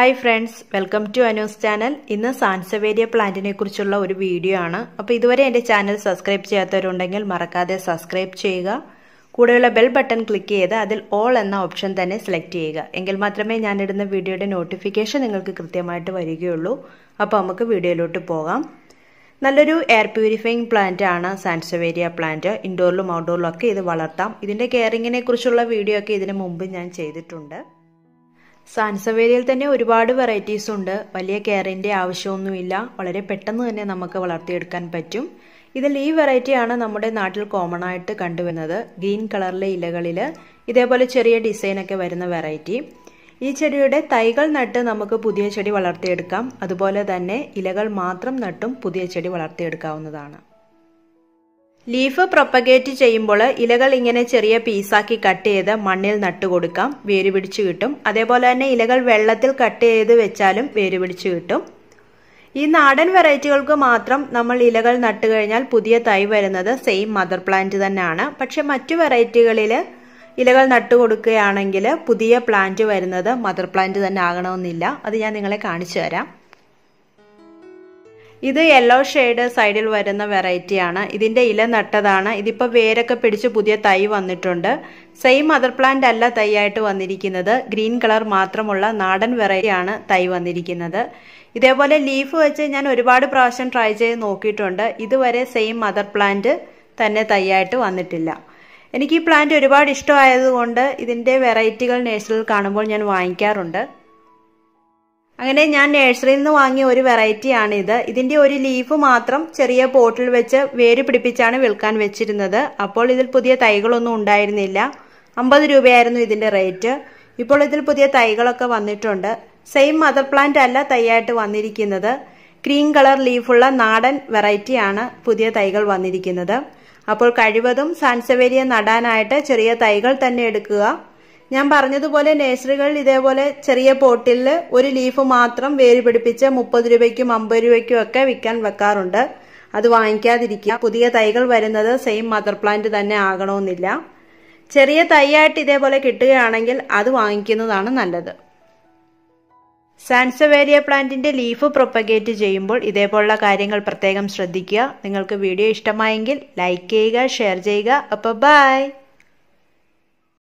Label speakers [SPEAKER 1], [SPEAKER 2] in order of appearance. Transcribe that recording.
[SPEAKER 1] hi friends welcome to Anu's channel ഇന്ന് sansevieria പ്ലാന്റിനെ കുറിച്ചുള്ള ഒരു വീഡിയോ ആണ് അപ്പോൾ ഇതുവരെ എൻ്റെ ചാനൽ സബ്സ്ക്രൈബ് ചെയ്യാത്തവരുണ്ടെങ്കിൽ മറക്കാതെ സബ്സ്ക്രൈബ് ചെയ്യുക കൂടെയുള്ള ബെൽ ബട്ടൺ ക്ലിക്ക് ചെയ്ത് അതിൽ ഓൾ എന്ന ഓപ്ഷൻ തന്നെ സെലക്ട് ചെയ്യുക എങ്കിൽ മാത്രമേ ഞാനിടുന്ന വീഡിയോയുടെ നോട്ടിഫിക്കേഷൻ നിങ്ങൾക്ക് കൃത്യമായിട്ട് വരികയുള്ളൂ അപ്പോൾ നമുക്ക് വീഡിയോയിലോട്ട് പോകാം നല്ലൊരു എയർ പ്യൂരിഫയിങ് പ്ലാന്റ് ആണ് സാൻസവേരിയ പ്ലാന്റ് ഇൻഡോറിലും ഔട്ട്ഡോറിലും ഒക്കെ ഇത് വളർത്താം ഇതിൻ്റെ കെയറിങ്ങിനെ കുറിച്ചുള്ള വീഡിയോ ഒക്കെ ഇതിനു മുമ്പ് ഞാൻ ചെയ്തിട്ടുണ്ട് സാൻസവേരിയയിൽ തന്നെ ഒരുപാട് വെറൈറ്റീസ് ഉണ്ട് വലിയ കെയറിൻ്റെ ആവശ്യമൊന്നുമില്ല വളരെ പെട്ടെന്ന് തന്നെ നമുക്ക് വളർത്തിയെടുക്കാൻ പറ്റും ഇതിൽ ഈ വെറൈറ്റിയാണ് നമ്മുടെ നാട്ടിൽ കോമൺ ആയിട്ട് കണ്ടുവരുന്നത് ഗ്രീൻ കളറിലെ ഇലകളിൽ ഇതേപോലെ ചെറിയ ഡിസൈനൊക്കെ വരുന്ന വെറൈറ്റി ഈ ചെടിയുടെ തൈകൾ നട്ട് നമുക്ക് പുതിയ ചെടി വളർത്തിയെടുക്കാം അതുപോലെ തന്നെ ഇലകൾ മാത്രം നട്ടും പുതിയ ചെടി വളർത്തിയെടുക്കാവുന്നതാണ് ലീഫ് പ്രൊപ്പഗേറ്റ് ചെയ്യുമ്പോൾ ഇലകൾ ഇങ്ങനെ ചെറിയ പീസാക്കി കട്ട് ചെയ്ത് മണ്ണിൽ നട്ടു കൊടുക്കാം വേര് പിടിച്ച് കിട്ടും അതേപോലെ തന്നെ ഇലകൾ വെള്ളത്തിൽ കട്ട് ചെയ്ത് വെച്ചാലും വേര് പിടിച്ച് കിട്ടും ഈ നാടൻ വെറൈറ്റികൾക്ക് മാത്രം നമ്മൾ ഇലകൾ നട്ടു കഴിഞ്ഞാൽ പുതിയ തൈ വരുന്നത് സെയിം മദർ പ്ലാന്റ് തന്നെയാണ് പക്ഷെ മറ്റു വെറൈറ്റികളിൽ ഇലകൾ നട്ടു കൊടുക്കുകയാണെങ്കിൽ പുതിയ പ്ലാന്റ് വരുന്നത് മദർ പ്ലാന്റ് തന്നെ ആകണമെന്നില്ല അത് ഞാൻ നിങ്ങളെ കാണിച്ചു തരാം ഇത് യെല്ലോ ഷെയ്ഡ് സൈഡിൽ വരുന്ന വെറൈറ്റിയാണ് ഇതിൻ്റെ ഇല നട്ടതാണ് ഇതിപ്പോൾ വേരൊക്കെ പിടിച്ച് പുതിയ തൈ വന്നിട്ടുണ്ട് സെയിം മദർ പ്ലാന്റ് അല്ല തൈയായിട്ട് വന്നിരിക്കുന്നത് ഗ്രീൻ കളർ മാത്രമുള്ള നാടൻ വെറൈറ്റിയാണ് തൈ വന്നിരിക്കുന്നത് ഇതേപോലെ ലീഫ് വെച്ച് ഞാൻ ഒരുപാട് പ്രാവശ്യം ട്രൈ ചെയ്ത് നോക്കിയിട്ടുണ്ട് ഇതുവരെ സെയിം മദർ പ്ലാന്റ് തന്നെ തൈയായിട്ട് വന്നിട്ടില്ല എനിക്ക് ഈ പ്ലാന്റ് ഒരുപാട് ഇഷ്ടമായതുകൊണ്ട് ഇതിൻ്റെ വെറൈറ്റികൾ നേഴ്സറിയിൽ കാണുമ്പോൾ ഞാൻ വാങ്ങിക്കാറുണ്ട് അങ്ങനെ ഞാൻ നഴ്സറിയിൽ നിന്ന് വാങ്ങിയ ഒരു വെറൈറ്റിയാണ് ഇത് ഇതിന്റെ ഒരു ലീഫ് മാത്രം ചെറിയ പോട്ടിൽ വെച്ച് വേര് പിടിപ്പിച്ചാണ് വിൽക്കാൻ വെച്ചിരുന്നത് അപ്പോൾ ഇതിൽ പുതിയ തൈകളൊന്നും ഉണ്ടായിരുന്നില്ല അമ്പത് രൂപയായിരുന്നു ഇതിന്റെ റേറ്റ് ഇപ്പോൾ ഇതിൽ പുതിയ തൈകളൊക്കെ വന്നിട്ടുണ്ട് സെയിം മദർ പ്ലാന്റ് അല്ല തൈയായിട്ട് വന്നിരിക്കുന്നത് ഗ്രീൻ കളർ ലീഫുള്ള നാടൻ വെറൈറ്റിയാണ് പുതിയ തൈകൾ വന്നിരിക്കുന്നത് അപ്പോൾ കഴിവതും സാൻസവേരിയ നടാനായിട്ട് ചെറിയ തൈകൾ തന്നെ എടുക്കുക ഞാൻ പറഞ്ഞതുപോലെ നഴ്സറികളിൽ ഇതേപോലെ ചെറിയ പോട്ടിൽ ഒരു ലീഫ് മാത്രം വേര് പിടിപ്പിച്ച് മുപ്പത് രൂപയ്ക്കും അമ്പത് രൂപയ്ക്കും ഒക്കെ വിൽക്കാൻ വെക്കാറുണ്ട് അത് വാങ്ങിക്കാതിരിക്കുക പുതിയ തൈകൾ വരുന്നത് സെയിം മദർ പ്ലാന്റ് തന്നെ ആകണമെന്നില്ല ചെറിയ തൈയായിട്ട് ഇതേപോലെ കിട്ടുകയാണെങ്കിൽ അത് വാങ്ങിക്കുന്നതാണ് നല്ലത് സാൻസവേരിയ പ്ലാന്റിന്റെ ലീഫ് പ്രൊപ്പഗേറ്റ് ചെയ്യുമ്പോൾ ഇതേപോലുള്ള കാര്യങ്ങൾ പ്രത്യേകം ശ്രദ്ധിക്കുക നിങ്ങൾക്ക് വീഡിയോ ഇഷ്ടമായെങ്കിൽ ലൈക്ക് ചെയ്യുക ഷെയർ ചെയ്യുക അപ്പോൾ ബൈ